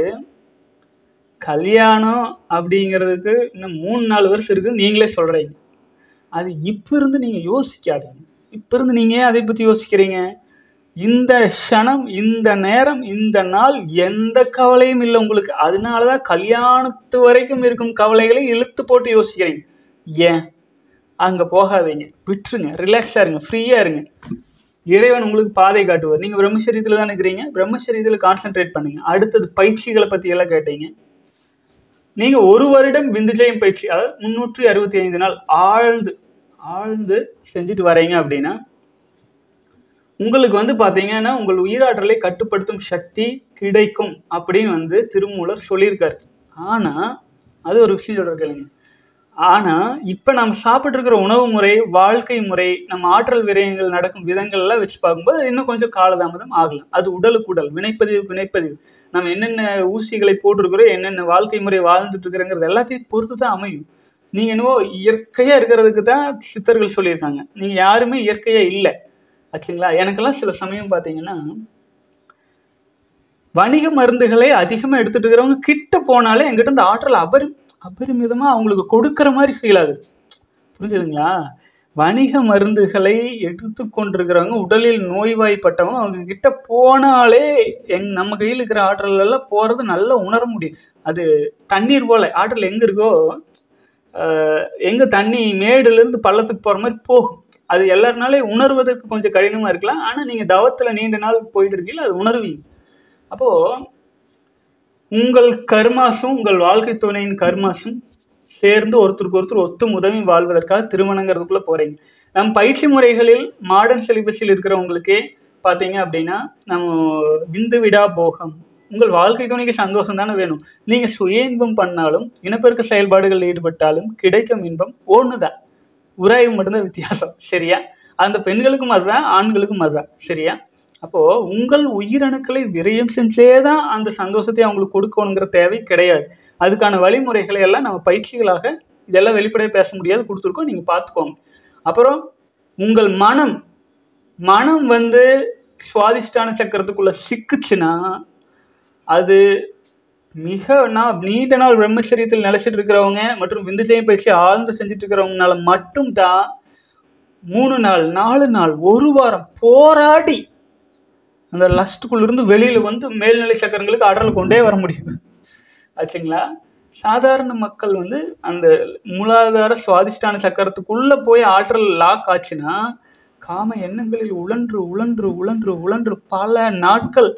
கல்யாணம் அப்படிங்கிறதுக்கு இன்னும் மூணு நாலு வருஷம் இருக்குது நீங்களே சொல்கிறீங்க அது இப்போ இருந்து நீங்கள் யோசிக்காதீங்க இப்போ இருந்து நீங்கள் ஏன் அதை பற்றி யோசிக்கிறீங்க இந்த க்ஷணம் இந்த நேரம் இந்த நாள் எந்த கவலையும் இல்லை உங்களுக்கு அதனால தான் கல்யாணத்து வரைக்கும் இருக்கும் கவலைகளை இழுத்து போட்டு யோசிக்கிறீங்க ஏன் அங்கே போகாதீங்க விட்டுருங்க ரிலாக்ஸாக இருங்க ஃப்ரீயாக இருங்க இறைவன் உங்களுக்கு பாதை காட்டுவார் நீங்கள் பிரம்மச்சரியத்தில் தான் இருக்கிறீங்க பிரம்மச்சரியத்தில் கான்சென்ட்ரேட் பண்ணுங்க அடுத்தது பயிற்சிகளை பற்றி எல்லாம் கேட்டீங்க நீங்கள் ஒரு வருடம் விந்துஜயம் பயிற்சி அதாவது முந்நூற்றி அறுபத்தி ஐந்து நாள் ஆழ்ந்து ஆழ்ந்து செஞ்சுட்டு வரீங்க அப்படின்னா உங்களுக்கு வந்து பார்த்தீங்கன்னா உங்கள் உயிராற்றலை கட்டுப்படுத்தும் சக்தி கிடைக்கும் அப்படின்னு வந்து திருமூலர் சொல்லியிருக்காரு ஆனால் அது ஒரு விஷயம் சொல்கிற கேளுங்க ஆனால் இப்போ நம்ம சாப்பிட்ருக்கிற உணவு முறை வாழ்க்கை முறை நம்ம ஆற்றல் விரயங்கள் நடக்கும் விதங்கள்லாம் வச்சு பார்க்கும்போது அது இன்னும் கொஞ்சம் காலதாமதம் ஆகலாம் அது உடலுக்கு உடல் வினைப்பதிவு வினைப்பதிவு நம்ம என்னென்ன ஊசிகளை போட்டிருக்கிறோம் என்னென்ன வாழ்க்கை முறை வாழ்ந்துட்டு இருக்கிறோங்கிறது எல்லாத்தையும் பொறுத்து தான் அமையும் நீங்கள் என்னவோ இயற்கையாக இருக்கிறதுக்கு தான் சித்தர்கள் சொல்லியிருக்காங்க நீங்கள் யாருமே இயற்கையாக இல்லை ஆச்சுங்களா எனக்கெல்லாம் சில சமயம் பார்த்தீங்கன்னா வணிக மருந்துகளை அதிகமாக எடுத்துட்டு இருக்கிறவங்க கிட்ட போனாலே எங்கிட்ட இந்த ஆற்றல் அபரி அபரிமிதமாக அவங்களுக்கு கொடுக்குற மாதிரி ஃபீல் ஆகுது புரிஞ்சுதுங்களா வணிக மருந்துகளை எடுத்து கொண்டிருக்கிறவங்க உடலில் நோய்வாய்ப்பட்டவங்க அவங்க கிட்ட போனாலே எங் நம்ம கையில் இருக்கிற ஆற்றல் எல்லாம் போகிறது நல்லா உணர முடியும் அது தண்ணீர் போல ஆற்றல் எங்கே இருக்கோ எங்கே தண்ணி மேடுலேருந்து பள்ளத்துக்கு போகிற மாதிரி போகும் அது எல்லாருனாலே உணர்வதற்கு கொஞ்சம் கடினமாக இருக்கலாம் ஆனால் நீங்கள் தவத்தில் நீண்ட நாள் போயிட்டு இருக்கீங்களா அது உணர்வீங்க அப்போது உங்கள் கர்மாசும் உங்கள் வாழ்க்கை துணையின் கர்மாசும் சேர்ந்து ஒருத்தருக்கு ஒருத்தர் ஒத்து உதவி வாழ்வதற்காக திருமணங்கிறதுக்குள்ளே போகிறீங்க நம் பயிற்சி முறைகளில் மாடர்ன் சிலிபஸில் இருக்கிறவங்களுக்கே பார்த்தீங்க அப்படின்னா நம்ம விந்து விடா போகம் உங்கள் வாழ்க்கை துணைக்கு சந்தோஷம் தானே வேணும் நீங்கள் சுய இன்பம் பண்ணாலும் இனப்பெருக்க செயல்பாடுகளில் ஈடுபட்டாலும் கிடைக்கும் இன்பம் ஒன்று தான் உராய்வு மட்டும்தான் வித்தியாசம் சரியா அந்த பெண்களுக்கும் அதுதான் ஆண்களுக்கும் அதுதான் சரியா அப்போது உங்கள் உயிரணுக்களை விரயம் செஞ்சே தான் அந்த சந்தோஷத்தை அவங்களுக்கு கொடுக்கணுங்கிற தேவை கிடையாது அதுக்கான வழிமுறைகளை எல்லாம் நம்ம பயிற்சிகளாக இதெல்லாம் வெளிப்படையாக பேச முடியாது கொடுத்துருக்கோம் நீங்கள் பார்த்துக்கோங்க அப்புறம் உங்கள் மனம் மனம் வந்து சுவாதிஷ்டான சக்கரத்துக்குள்ளே சிக்குச்சுன்னா அது மிக நான் நீண்ட நாள் பிரம்மச்சரியத்தில் நிலைச்சிட்டு இருக்கிறவங்க மற்றும் விந்துஜயம் பயிற்சி ஆழ்ந்து செஞ்சுட்டு இருக்கிறவங்கனால மட்டும்தான் மூணு நாள் நாலு நாள் ஒரு வாரம் போராடி அந்த லஸ்ட்டுக்குள்ளிருந்து வெளியில் வந்து மேல்நிலை சக்கரங்களுக்கு ஆற்றல் கொண்டே வர முடியும் ஆச்சுங்களா சாதாரண மக்கள் வந்து அந்த மூலாதார சுவாதிஷ்டான சக்கரத்துக்குள்ளே போய் ஆற்றல் லாக் ஆச்சுன்னா காம எண்ணங்களில் உழன்று உழன்று உழன்று உழன்று பல நாட்கள்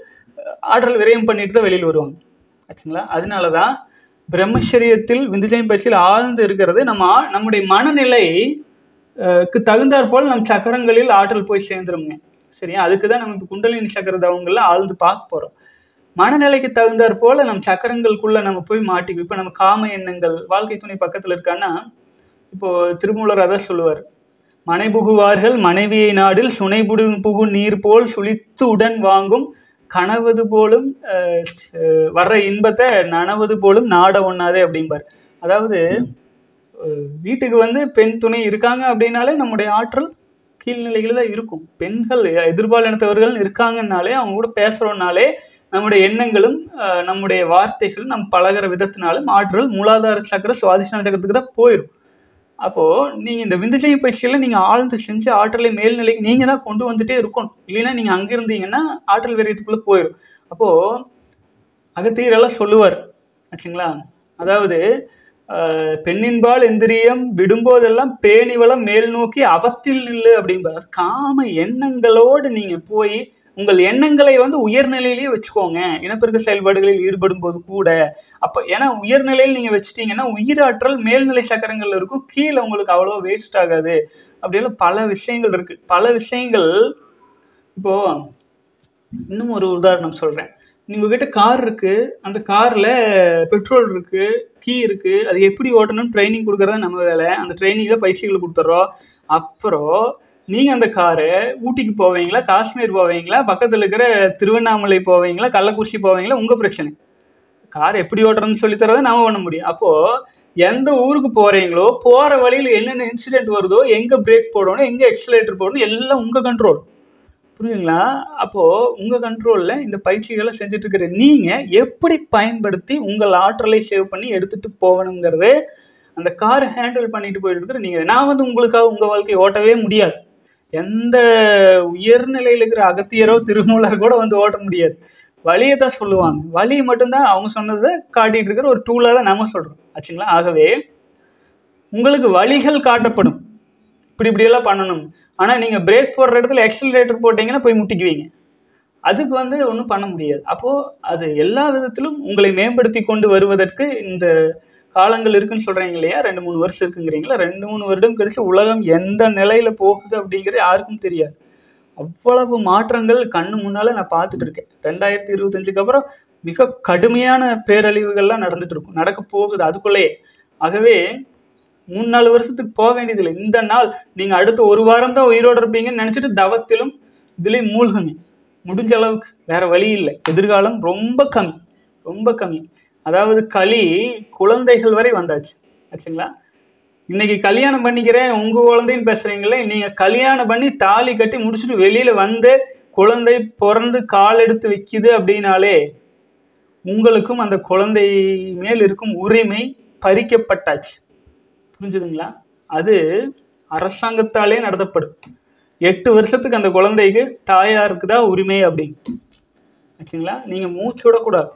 ஆற்றல் விரயம் பண்ணிட்டு தான் வெளியில் வருவாங்க ஆச்சுங்களா அதனால தான் பிரம்மச்சரியத்தில் விந்துஜயம் பயிற்சியில் ஆழ்ந்து இருக்கிறது நம்ம ஆ- நம்முடைய மனநிலை அஹ், க்கு தகுந்தாற் போல் நம் சக்கரங்களில் ஆற்றல் போய் சேர்ந்துருங்க சரியா அதுக்கு தான் நம்ம இப்போ குண்டலினி சக்கர தவங்கள்ல ஆழ்ந்து பார்க்க போகிறோம் மனநிலைக்கு தகுந்தாற் போல நம் சக்கரங்களுக்குள்ள நம்ம போய் மாட்டிக்கும் இப்போ நம்ம காம எண்ணங்கள் வாழ்க்கை துணை பக்கத்தில் இருக்கான்னா இப்போ திருமூலர் அதான் சொல்லுவார் மனை புகுவார்கள் மனைவியை நாடில் சுனை புடு புகு நீர் போல் சுழித்து உடன் வாங்கும் கனவது போலும் அஹ், அஹ், வர்ற இன்பத்தை நனவது போலும் நாட ஒண்ணாதே அப்படிம்பார் அதாவது அஹ், வீட்டுக்கு வந்து பெண் துணை இருக்காங்க அப்படின்னாலே நம்முடைய ஆற்றல் கீழ்நிலைகளில் தான் இருக்கும் பெண்கள் எதிர்பாலினத்தவர்கள் இருக்காங்கன்னாலே அவங்க கூட பேசுகிறோம்னாலே நம்முடைய எண்ணங்களும் அஹ், நம்முடைய வார்த்தைகள் நம்ம பழகுற விதத்தினாலும் ஆற்றல் மூலாதார சக்கர சுவாதிஷ்டான சக்கரத்துக்கு தான் போயிடும் அப்போது நீங்கள் இந்த விந்துஜய பயிற்சியில் நீங்கள் ஆழ்ந்து செஞ்சு ஆற்றலை மேல்நிலைக்கு நீங்கள் தான் கொண்டு வந்துட்டே இருக்கணும் இல்லைன்னா நீங்கள் அங்கே இருந்தீங்கன்னா ஆற்றல் விரயத்துக்குள்ளே போயிடும் அப்போது அகத்தியரெல்லாம் சொல்லுவார் ஆச்சுங்களா அதாவது ஆஹ், பெண்ணின்பால் இந்திரியம் விடும்போதெல்லாம் பேணிவளம் மேல் நோக்கி அவத்தில் நில்லு அப்படிம்பார் அது காம எண்ணங்களோடு நீங்கள் போய் உங்கள் எண்ணங்களை வந்து உயர்நிலையிலேயே வச்சுக்கோங்க இனப்பெருக்க செயல்பாடுகளில் ஈடுபடும் போது கூட அப்போ ஏன்னா உயர்நிலையில் நீங்கள் வச்சுட்டீங்கன்னா உயிராற்றல் மேல்நிலை சக்கரங்கள்ல இருக்கும் கீழே உங்களுக்கு அவ்வளோ வேஸ்ட் ஆகாது அப்படியெல்லாம் பல விஷயங்கள் இருக்கு பல விஷயங்கள் இப்போ இன்னும் ஒரு உதாரணம் சொல்றேன் நீங்க உங்ககிட்ட கார் இருக்கு அந்த கார்ல பெட்ரோல் இருக்கு கீ இருக்கு அது எப்படி ஓட்டணும்னு ட்ரைனிங் கொடுக்கறது நம்ம வேலை அந்த ட்ரைனிங் தான் பயிற்சிகள் கொடுத்துட்றோம் அப்புறம் நீங்க அந்த காரை ஊட்டிக்கு போவீங்களா காஷ்மீர் போவீங்களா பக்கத்துல இருக்கிற திருவண்ணாமலை போவீங்களா கள்ளக்குறிச்சி போவீங்களா உங்க பிரச்சனை கார் எப்படி ஓட்டுறதுன்னு சொல்லி தரதை நாம பண்ண முடியும் அப்போ எந்த ஊருக்கு போறீங்களோ போற வழியில் என்னென்ன இன்சிடென்ட் வருதோ எங்க பிரேக் போடணும் எங்க எக்ஸலேட்டர் போடணும் எல்லாம் உங்க கண்ட்ரோல் புரியுதுங்களா அப்போ உங்க கண்ட்ரோல்ல இந்த பயிற்சிகளை செஞ்சுட்டு இருக்கிற நீங்க எப்படி பயன்படுத்தி உங்கள் ஆற்றலை சேவ் பண்ணி எடுத்துட்டு போகணுங்கிறது அந்த கார் ஹேண்டில் பண்ணிட்டு போயிட்டு இருக்கிற நீங்க நான் வந்து உங்களுக்காக உங்க வாழ்க்கையை ஓட்டவே முடியாது எந்த உயர்நிலையில் இருக்கிற அகத்தியரோ திருமூலர் கூட வந்து ஓட்ட முடியாது வழியை தான் சொல்லுவாங்க வழி மட்டும்தான் அவங்க சொன்னதை காட்டிட்டு இருக்கிற ஒரு டூலாக தான் நம்ம சொல்றோம் ஆச்சுங்களா ஆகவே உங்களுக்கு வழிகள் காட்டப்படும் இப்படி இப்படியெல்லாம் பண்ணணும் ஆனால் நீங்கள் பிரேக் போடுற இடத்துல எக்ஸலரேட்டர் போட்டிங்கன்னா போய் முட்டிக்குவீங்க அதுக்கு வந்து ஒன்றும் பண்ண முடியாது அப்போது அது எல்லா விதத்திலும் உங்களை மேம்படுத்தி கொண்டு வருவதற்கு இந்த காலங்கள் இருக்குன்னு சொல்கிறீங்க இல்லையா ரெண்டு மூணு வருஷம் இருக்குங்கிறீங்களா ரெண்டு மூணு வருடம் கழிச்சு உலகம் எந்த நிலையில் போகுது அப்படிங்கிறது யாருக்கும் தெரியாது அவ்வளவு மாற்றங்கள் கண்ணு முன்னால் நான் பார்த்துட்டு இருக்கேன் ரெண்டாயிரத்தி இருபத்தஞ்சுக்கு அப்புறம் மிக கடுமையான பேரழிவுகள்லாம் நடந்துட்டு இருக்கும் நடக்க போகுது அதுக்குள்ளேயே ஆகவே மூணு நாலு வருஷத்துக்கு போக வேண்டியதில்லை இந்த நாள் நீங்க அடுத்த ஒரு வாரம் தான் உயிரோடு இருப்பீங்கன்னு நினைச்சிட்டு தவத்திலும் இதுலயும் மூழ்குங்க முடிஞ்ச அளவுக்கு வேற வழி இல்லை எதிர்காலம் ரொம்ப கம்மி ரொம்ப கம்மி அதாவது களி குழந்தைகள் வரை வந்தாச்சு ஆச்சுங்களா இன்னைக்கு கல்யாணம் பண்ணிக்கிறேன் உங்க குழந்தைன்னு பேசுறீங்களே நீங்க கல்யாணம் பண்ணி தாலி கட்டி முடிச்சுட்டு வெளியில வந்து குழந்தை பிறந்து கால் எடுத்து வைக்குது அப்படின்னாலே உங்களுக்கும் அந்த குழந்தை மேல் இருக்கும் உரிமை பறிக்கப்பட்டாச்சு புரிஞ்சுதுங்களா அது அரசாங்கத்தாலே நடத்தப்படும் எட்டு வருஷத்துக்கு அந்த குழந்தைக்கு தாயாருக்கு தான் உரிமை அப்படின்னு ஆச்சுங்களா நீங்கள் மூச்சு விடக்கூடாது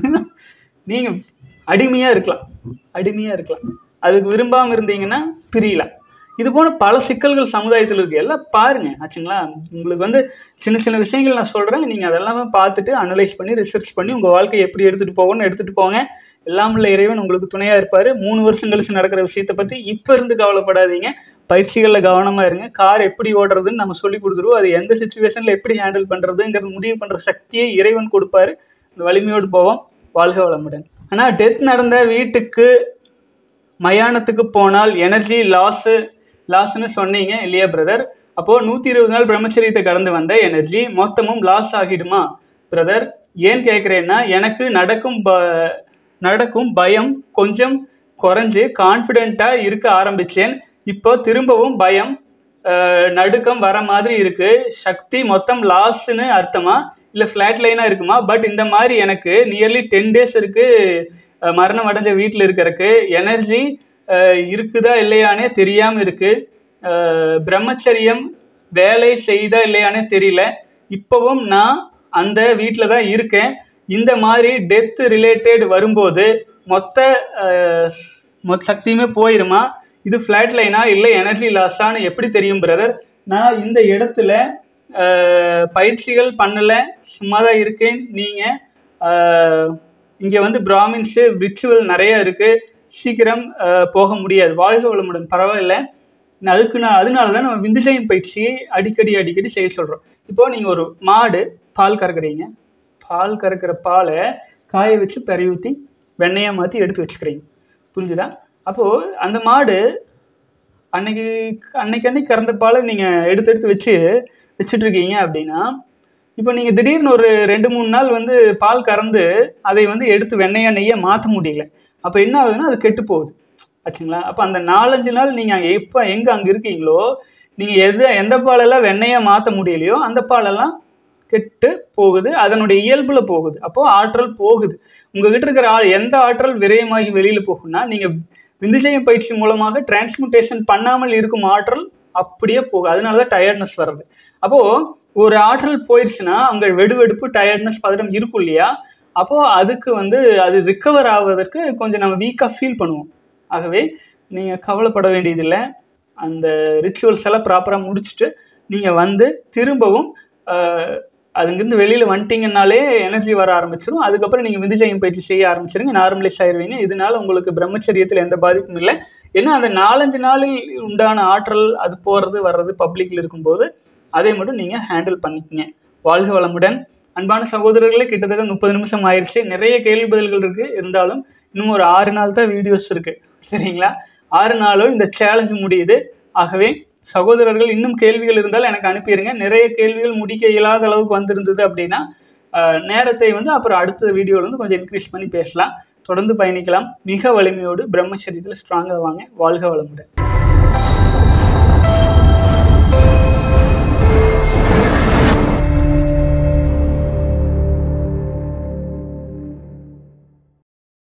நீங்கள் அடிமையாக இருக்கலாம் அடிமையாக இருக்கலாம் அதுக்கு விரும்பாமல் இருந்தீங்கன்னா பிரியலாம் இது போன பல சிக்கல்கள் சமுதாயத்தில் இருக்குது எல்லாம் பாருங்க ஆச்சுங்களா உங்களுக்கு வந்து சின்ன சின்ன விஷயங்கள் நான் சொல்கிறேன் நீங்கள் அதெல்லாமே பார்த்துட்டு அனலைஸ் பண்ணி ரிசர்ச் பண்ணி உங்கள் வாழ்க்கையை எப்படி எடுத்துகிட்டு போகணும்னு எடுத்துகிட்டு போங்க எல்லாம் உள்ள இறைவன் உங்களுக்கு துணையாக இருப்பார் மூணு வருஷம் கழிச்சு நடக்கிற விஷயத்தை பற்றி இப்போ இருந்து கவலைப்படாதீங்க பயிற்சிகளில் கவனமாக இருங்க கார் எப்படி ஓடுறதுன்னு நம்ம சொல்லி கொடுத்துருவோம் அது எந்த சுச்சுவேஷனில் எப்படி ஹேண்டில் பண்ணுறதுங்கிறது முடிவு பண்ணுற சக்தியை இறைவன் கொடுப்பாரு இந்த வலிமையோடு போவோம் வாழ்க வளமுடன் ஆனால் டெத் நடந்த வீட்டுக்கு மயானத்துக்கு போனால் எனர்ஜி லாஸு லாஸ்ன்னு சொன்னீங்க இல்லையா பிரதர் அப்போது நூற்றி இருபது நாள் பிரம்மச்சரியத்தை கடந்து வந்த எனர்ஜி மொத்தமும் லாஸ் ஆகிடுமா பிரதர் ஏன் கேட்குறேன்னா எனக்கு நடக்கும் ப நடக்கும் பயம் கொஞ்சம் குறைஞ்சு கான்ஃபிடெண்ட்டாக இருக்க ஆரம்பித்தேன் இப்போ திரும்பவும் பயம் அஹ், நடுக்கம் வர மாதிரி இருக்கு சக்தி மொத்தம் லாஸ்ன்னு அர்த்தமா இல்லை ஃப்ளாட் லைனாக இருக்குமா பட் இந்த மாதிரி எனக்கு நியர்லி டென் டேஸ் இருக்கு அஹ், மரணம் அடைஞ்ச வீட்டில் இருக்கிறதுக்கு எனர்ஜி இருக்குதா இல்லையானே தெரியாமல் இருக்கு அஹ், பிரம்மச்சரியம் வேலை செய்தா இல்லையானே தெரியல இப்போவும் நான் அந்த வீட்டில் தான் இருக்கேன் இந்த மாதிரி டெத் ரிலேட்டட் வரும்போது மொத்த அஹ், மொத்த சக்தியுமே போயிருமா இது ஃப்ளாட் லைனா இல்லை எனர்ஜி லாஸான்னு எப்படி தெரியும் பிரதர் நான் இந்த இடத்துல அஹ், பயிற்சிகள் பண்ணல சும்மா தான் இருக்கேன் நீங்கள் இங்கே வந்து பிராமின்ஸு ரிச்சுவல் நிறைய இருக்குது சீக்கிரம் அஹ், போக முடியாது வாழ்க வளமுடன் பரவாயில்ல நான் அதுக்கு நான் அதனால தான் நம்ம விந்துஜயம் பயிற்சியை அடிக்கடி அடிக்கடி செய்ய சொல்கிறோம் இப்போது நீங்கள் ஒரு மாடு பால் கறக்குறீங்க பால் கறக்கிற பாலை காய வச்சு பெரிய ஊற்றி வெண்ணெயை மாற்றி எடுத்து வச்சுக்கிறீங்க புரிஞ்சுதா அப்போது அந்த மாடு அன்னைக்கு அன்னைக்கு அன்னைக்கு கறந்த பாலை நீங்கள் எடுத்து எடுத்து வச்சு வச்சுட்ருக்கீங்க அப்படின்னா இப்போ நீங்கள் திடீர்னு ஒரு ரெண்டு மூணு நாள் வந்து பால் கறந்து அதை வந்து எடுத்து வெண்ணெயா நெய்யை மாற்ற முடியல அப்போ என்ன ஆகுதுன்னா அது கெட்டு போகுது ஆச்சுங்களா அப்போ அந்த நாலஞ்சு நாள் நீங்கள் அங்கே எப்போ எங்கே அங்கே இருக்கீங்களோ நீங்கள் எது எந்த பாலெல்லாம் வெண்ணெயை மாற்ற முடியலையோ அந்த பாலெல்லாம் கெட்டு போகுது அதனுடைய இயல்புல போகுது அப்போ ஆற்றல் போகுது உங்ககிட்ட இருக்கிற ஆ- எந்த ஆற்றல் விரயமாகி வெளியில போகும்னா நீங்க விந்துஜய பயிற்சி மூலமாக டிரான்ஸ்முட்டேஷன் பண்ணாமல் இருக்கும் ஆற்றல் அப்படியே போகும் அதனால தான் டயர்ட்னஸ் வர்றது அப்போ ஒரு ஆற்றல் போயிடுச்சுன்னா அங்க வெடுவெடுப்பு டயர்ட்னஸ் பதட்டம் இருக்கும் இல்லையா அப்போ அதுக்கு வந்து அது ரிக்கவர் ஆவதற்கு கொஞ்சம் நம்ம வீக்காக ஃபீல் பண்ணுவோம் ஆகவே நீங்கள் கவலைப்பட வேண்டியதில்லை அந்த ரிச்சுவல்ஸ் எல்லாம் ப்ராப்பராக முடிச்சுட்டு நீங்கள் வந்து திரும்பவும் ஆஹ், அதுங்கிருந்து வெளியில் வந்துட்டீங்கன்னாலே எனர்ஜி வர ஆரம்பிச்சிடும் அதுக்கப்புறம் நீங்கள் விந்துஜயம் பயிற்சி செய்ய ஆரம்பிச்சிருங்க நார்மலைஸ் ஆயிருவீங்க இதனால உங்களுக்கு பிரம்மச்சரியத்தில் எந்த பாதிப்பும் இல்லை ஏன்னா அந்த நாலஞ்சு நாளில் உண்டான ஆற்றல் அது போகிறது வர்றது பப்ளிக்கில் இருக்கும்போது அதை மட்டும் நீங்கள் ஹேண்டில் பண்ணிக்கங்க வாழ்க வளமுடன் அன்பான சகோதரர்களே கிட்டத்தட்ட முப்பது நிமிஷம் ஆயிடுச்சு நிறைய கேள்வி பதில்கள் இருக்கு இருந்தாலும் இன்னும் ஒரு ஆறு நாள் தான் வீடியோஸ் இருக்கு சரிங்களா ஆறு நாளும் இந்த சேலஞ்ச் முடியுது ஆகவே சகோதரர்கள் இன்னும் கேள்விகள் இருந்தால் எனக்கு அனுப்பிடுங்க நிறைய கேள்விகள் முடிக்க இயலாத அளவுக்கு வந்திருந்தது அப்படின்னா ஆஹ், நேரத்தை வந்து அப்புறம் அடுத்த வீடியோவில் வந்து கொஞ்சம் இன்க்ரீஸ் பண்ணி பேசலாம் தொடர்ந்து பயணிக்கலாம் மிக வலிமையோடு பிரம்மச்சரியத்தில் ஸ்ட்ராங்காக வாங்க வாழ்க வளமுடன்